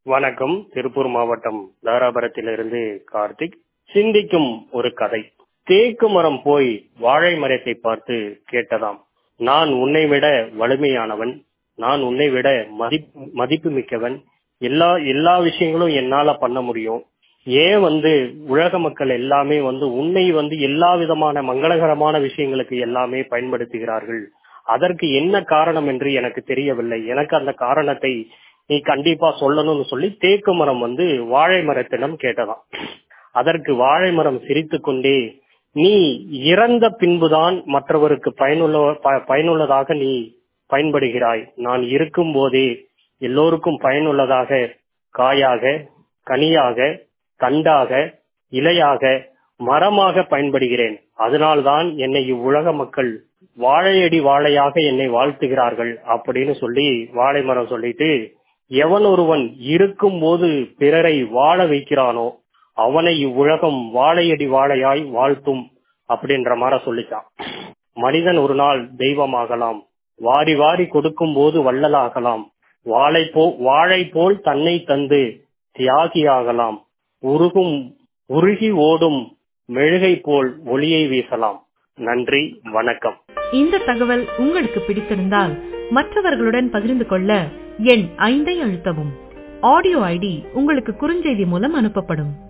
வணக்கம் திருப்பூர் மாவட்டம் தாராபுரத்திலிருந்து கார்த்திக் சிந்திக்கும் ஒரு கதை தேக்கு மரம் போய் வாழை மரத்தை பார்த்து கேட்டதாம் நான் உன்னை விட வலிமையானவன் நான் உன்னை விட மதிப்பு மதிப்பு மிக்கவன் எல்லா எல்லா விஷயங்களும் என்னால பண்ண முடியும் ஏன் வந்து உலக மக்கள் எல்லாமே வந்து உன்னை வந்து எல்லா விதமான மங்களகரமான விஷயங்களுக்கு எல்லாமே பயன்படுத்துகிறார்கள் அதற்கு என்ன காரணம் என்று எனக்கு தெரியவில்லை எனக்கு அந்த காரணத்தை நீ கண்டிப்பா சொல்லணும்னு சொல்லி தேக்கு மரம் வந்து வாழை மரத்திடம் கேட்டதாம் அதற்கு வாழை மரம் சிரித்து கொண்டே நீ இறந்த பின்புதான் மற்றவருக்கு பயனுள்ள ப- பயனுள்ளதாக நீ பயன்படுகிறாய் நான் இருக்கும் போதே எல்லோருக்கும் பயனுள்ளதாக காயாக கனியாக தண்டாக இலையாக மரமாக பயன்படுகிறேன் அதனால்தான் என்னை இவ்வுலக மக்கள் வாழையடி வாழையாக என்னை வாழ்த்துகிறார்கள் அப்படின்னு சொல்லி வாழை மரம் சொல்லிட்டு எவன் ஒருவன் இருக்கும் போது பிறரை வாழ வைக்கிறானோ அவனை இவ்வுலகம் வாழையடி வாழையாய் வாழ்த்தும் அப்படின்ற மாதிரி சொல்லிச்சான் மனிதன் ஒரு நாள் தெய்வமாகலாம் வாரி வாரி கொடுக்கும் போது வள்ளலாகலாம் வாழை போ வாழை போல் தன்னை தந்து தியாகியாகலாம் உருகும் உருகி ஓடும் மெழுகை போல் ஒளியை வீசலாம் நன்றி வணக்கம் இந்த தகவல் உங்களுக்கு பிடித்திருந்தால் மற்றவர்களுடன் பகிர்ந்து கொள்ள எண் ஐந்தை அழுத்தவும் ஆடியோ ஐடி உங்களுக்கு குறுஞ்செய்தி மூலம் அனுப்பப்படும்